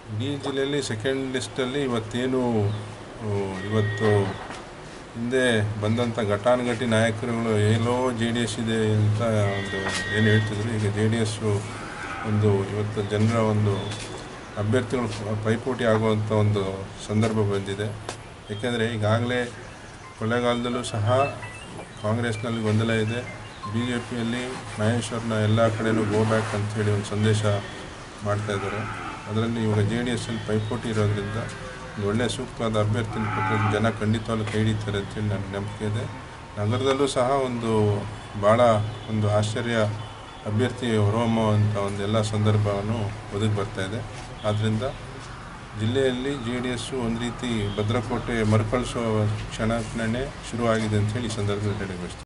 ಇಡೀ ಜಿಲ್ಲೆಯಲ್ಲಿ ಸೆಕೆಂಡ್ ಲಿಸ್ಟಲ್ಲಿ ಇವತ್ತೇನು ಆ, ಇವತ್ತು ಹಿಂದೆ ಬಂದಂಥ ಘಟಾನುಘಟಿ ನಾಯಕರುಗಳು ಏನೋ ಜೆ ಡಿ ಎಸ್ ಇದೆ ಅಂತ ಒಂದು ಏನು ಹೇಳ್ತಿದ್ರು ಈಗ ಜೆ ಡಿ ಎಸ್ಸು ಒಂದು ಇವತ್ತು ಜನರ ಒಂದು ಅಭ್ಯರ್ಥಿಗಳು ಪೈಪೋಟಿ ಆಗುವಂಥ ಒಂದು ಸಂದರ್ಭ ಬಂದಿದೆ ಏಕೆಂದರೆ ಈಗಾಗಲೇ ಕೊಳ್ಳೇಗಾಲದಲ್ಲೂ ಸಹ ಕಾಂಗ್ರೆಸ್ನಲ್ಲಿ ಗೊಂದಲ ಇದೆ ಬಿ ಜೆ ಪಿಯಲ್ಲಿ ಮಹೇಶ್ವರ್ನ ಎಲ್ಲ ಕಡೆಯೂ ಗೋ ಬ್ಯಾಕ್ ಅಂಥೇಳಿ ಒಂದು ಸಂದೇಶ ಮಾಡ್ತಾ ಇದ್ದಾರೆ ಅದರಲ್ಲಿ ಇವಾಗ ಜೆ ಡಿ ಎಸ್ಸಲ್ಲಿ ಪೈಪೋಟಿ ಇರೋದ್ರಿಂದ ಒಂದು ಒಳ್ಳೆಯ ಸೂಕ್ತವಾದ ಅಭ್ಯರ್ಥಿನ ಕೊಟ್ಟರೆ ಜನ ಖಂಡಿತವಾಗ್ಲೂ ಕೈ ಹಿಡಿತಾರೆ ಅಂತೇಳಿ ನನಗೆ ನಂಬಿಕೆ ಇದೆ ನಗರದಲ್ಲೂ ಸಹ ಒಂದು ಭಾಳ ಒಂದು ಆಶ್ಚರ್ಯ ಅಭ್ಯರ್ಥಿ ಹೊರಹೊಮ್ಮುವಂಥ ಒಂದು ಎಲ್ಲ ಸಂದರ್ಭವನ್ನು ಒದಗಿ ಬರ್ತಾ ಇದೆ ಆದ್ದರಿಂದ ಜಿಲ್ಲೆಯಲ್ಲಿ ಜೆ ಡಿ ಎಸ್ಸು ಒಂದು ರೀತಿ ಭದ್ರಕೋಟೆ ಮರುಕಳಿಸೋ ಕ್ಷಣನೇ ಶುರುವಾಗಿದೆ ಅಂತೇಳಿ ಈ ಸಂದರ್ಭದಲ್ಲಿ ಹೇಳಿ ಬಯಸ್ತೀನಿ